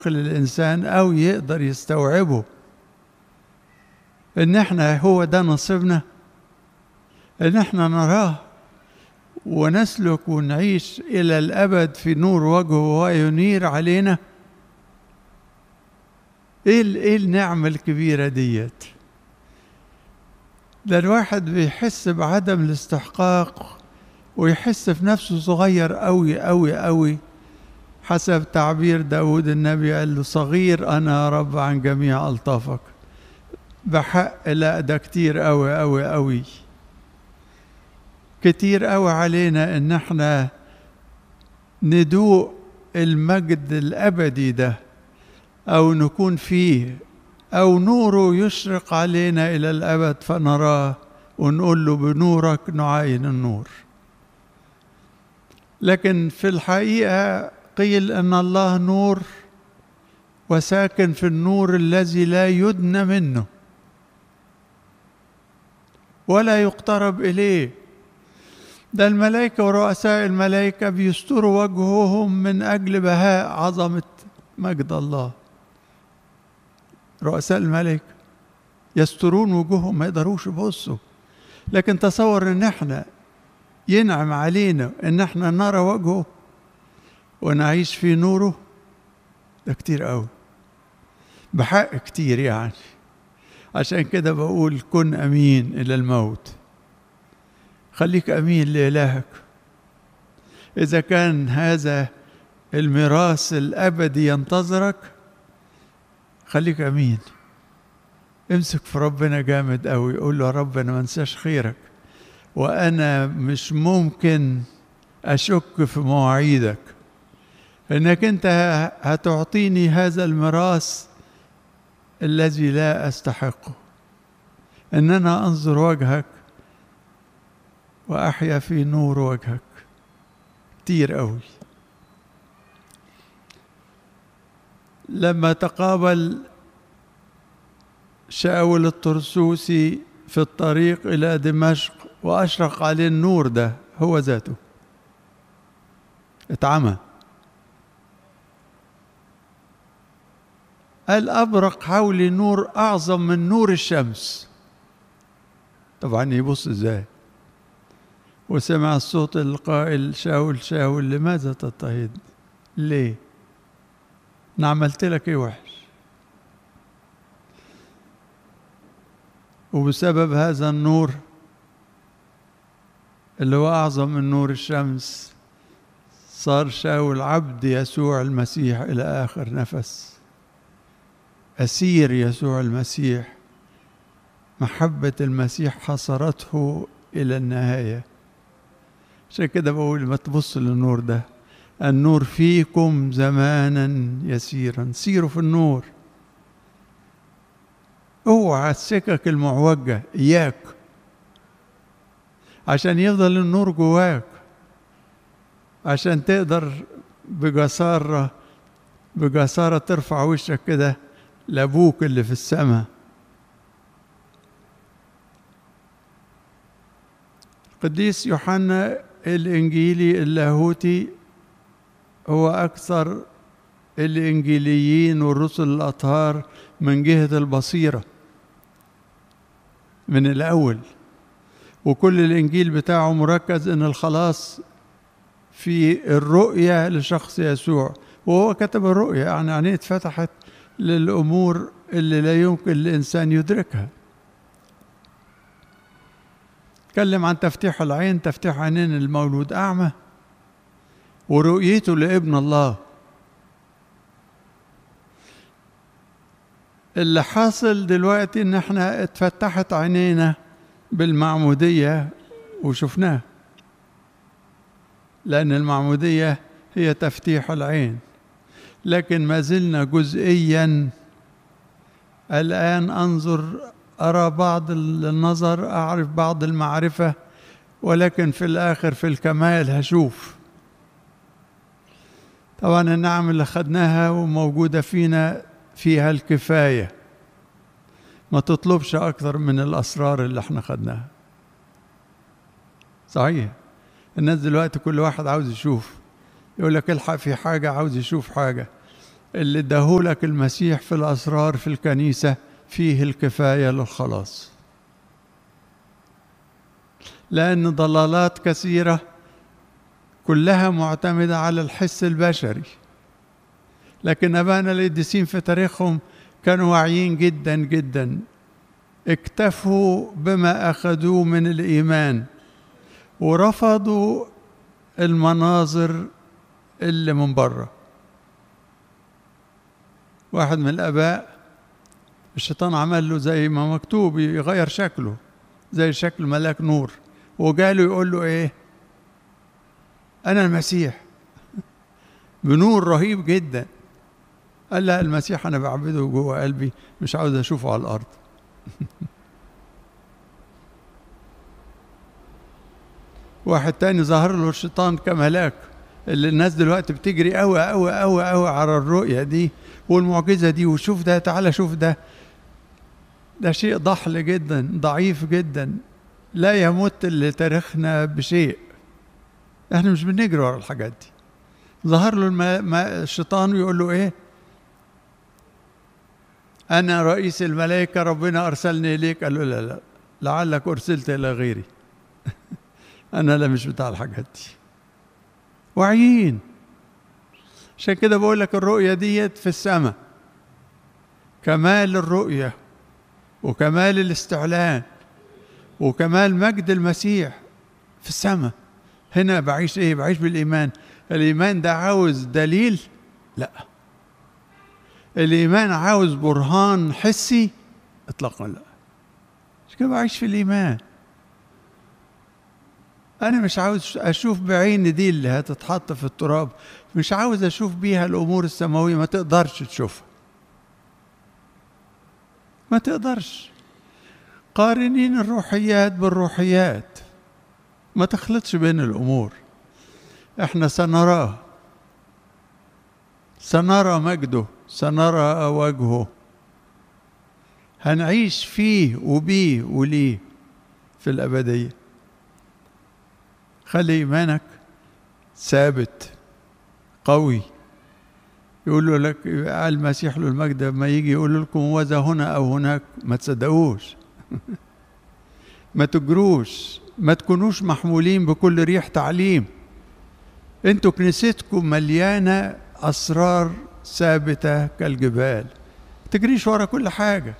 الإنسان أو يقدر يستوعبه إن إحنا هو ده نصيبنا إن إحنا نراه ونسلك ونعيش إلى الأبد في نور وجهه وينير علينا إيه إيه النعمة الكبيرة ديت ده الواحد بيحس بعدم الاستحقاق ويحس في نفسه صغير أوي أوي أوي حسب تعبير داود النبي قال له صغير أنا يا رب عن جميع ألطافك بحق لا ده كتير أوي أوي أوي كتير أوي علينا إن احنا ندوق المجد الأبدي ده أو نكون فيه أو نوره يشرق علينا إلى الأبد فنراه ونقول له بنورك نعاين النور لكن في الحقيقة قيل أن الله نور وساكن في النور الذي لا يدنى منه ولا يقترب إليه ده الملائكة ورؤساء الملائكة بيستروا وجههم من أجل بهاء عظمة مجد الله رؤساء الملائكة يسترون وجوههم ما يقدروش يبصوا لكن تصور ان احنا ينعم علينا ان احنا نرى وجهه ونعيش في نوره ده كتير قوي بحق كتير يعني عشان كده بقول كن امين الى الموت خليك امين لالهك اذا كان هذا الميراث الابدي ينتظرك خليك امين امسك في ربنا جامد قوي قول له يا رب انا ما انساش خيرك وانا مش ممكن اشك في مواعيدك انك انت هتعطيني هذا الميراث الذي لا استحقه ان انا انظر وجهك واحيا في نور وجهك كتير قوي لما تقابل شاول الطرسوسي في الطريق الى دمشق واشرق عليه النور ده هو ذاته اتعمى قال أبرق حولي نور أعظم من نور الشمس طبعا يبص إزاي وسمع الصوت القائل شاول شاول لماذا تضطهد ليه أنا عملت لك إيه وحش وبسبب هذا النور اللي هو أعظم من نور الشمس صار شاول عبد يسوع المسيح إلى آخر نفس أسير يسوع المسيح محبة المسيح حصرته إلى النهاية عشان كده بقول ما تبص للنور ده النور فيكم زمانا يسيرا سيروا في النور اوعى السكك المعوجة إياك عشان يفضل النور جواك عشان تقدر بجسارة بجسارة ترفع وشك كده لأبوك اللي في السماء قديس يوحنا الإنجيلي اللاهوتي هو أكثر الإنجيليين والرسل الأطهار من جهة البصيرة من الأول وكل الإنجيل بتاعه مركز إن الخلاص في الرؤية لشخص يسوع وهو كتب الرؤية يعني عينيه اتفتحت للأمور اللي لا يمكن الإنسان يدركها تكلم عن تفتيح العين تفتيح عينين المولود أعمى ورؤيته لابن الله اللي حاصل دلوقتي ان احنا اتفتحت عينينا بالمعمودية وشفناه لأن المعمودية هي تفتيح العين لكن ما زلنا جزئيا الآن أنظر أرى بعض النظر أعرف بعض المعرفة ولكن في الآخر في الكمال هشوف طبعا النعم اللي خدناها وموجودة فينا فيها الكفاية ما تطلبش أكثر من الأسرار اللي احنا خدناها صحيح الناس دلوقتي كل واحد عاوز يشوف يقول لك الحق في حاجة عاوز يشوف حاجة اللي اداهولك المسيح في الأسرار في الكنيسة فيه الكفاية للخلاص لأن ضلالات كثيرة كلها معتمدة على الحس البشري لكن أبانا القديسين في تاريخهم كانوا واعيين جدا جدا اكتفوا بما أخذوه من الإيمان ورفضوا المناظر اللي من بره واحد من الآباء الشيطان عمل له زي ما مكتوب يغير شكله زي شكل ملاك نور وجاله يقول له ايه انا المسيح بنور رهيب جدا قال لا المسيح انا بعبده جوه قلبي مش عاوز اشوفه على الارض واحد تاني ظهر له الشيطان كملاك اللي الناس دلوقتي بتجري قوي قوي قوي قوي على الرؤية دي والمعجزة دي وشوف ده تعالى شوف ده ده شيء ضحل جدا ضعيف جدا لا يمت لتاريخنا بشيء احنا مش بنجري ورا الحاجات دي ظهر له الم... الشيطان ويقول له ايه انا رئيس الملائكه ربنا ارسلني اليك قال له لا لا لعلك ارسلت الى غيري انا لا مش بتاع الحاجات دي واعيين عشان كده بقول لك الرؤيه ديت في السماء كمال الرؤيه وكمال الاستعلان وكمال مجد المسيح في السماء هنا بعيش ايه بعيش بالايمان الايمان ده عاوز دليل لا الايمان عاوز برهان حسي اطلاقا لا مش كده بعيش في الايمان انا مش عاوز اشوف بعيني دي اللي هتتحط في التراب مش عاوز اشوف بيها الامور السماويه ما تقدرش تشوفها ما تقدرش قارنين الروحيات بالروحيات ما تخلطش بين الامور احنا سنراه سنرى مجده سنرى وجهه هنعيش فيه وبيه وليه في الابديه خلي ايمانك ثابت قوي يقول له لك المسيح له المجد لما يجي يقول لكم وذا هنا او هناك ما تصدقوش ما تجروش ما تكونوش محمولين بكل ريح تعليم انتوا كنيستكم مليانه اسرار ثابته كالجبال تجريش ورا كل حاجه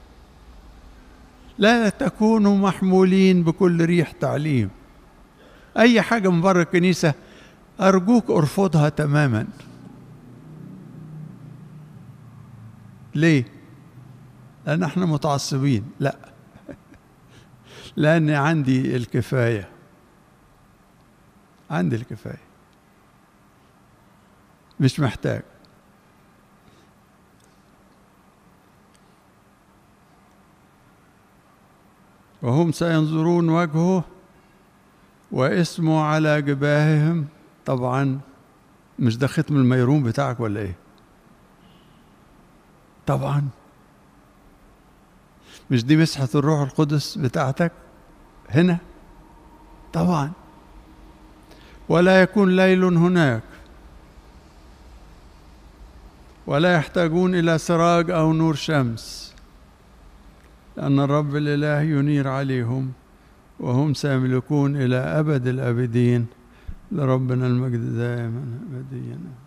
لا تكونوا محمولين بكل ريح تعليم اي حاجه من بره الكنيسه ارجوك ارفضها تماما ليه لان احنا متعصبين لا لان عندي الكفايه عندي الكفايه مش محتاج وهم سينظرون وجهه واسمه على جباههم طبعا مش ده ختم الميرون بتاعك ولا ايه طبعا مش دي مسحة الروح القدس بتاعتك هنا طبعا ولا يكون ليل هناك ولا يحتاجون إلى سراج أو نور شمس لأن الرب الإله ينير عليهم وهم سيملكون إلى أبد الآبدين لربنا المجد دائما أبديا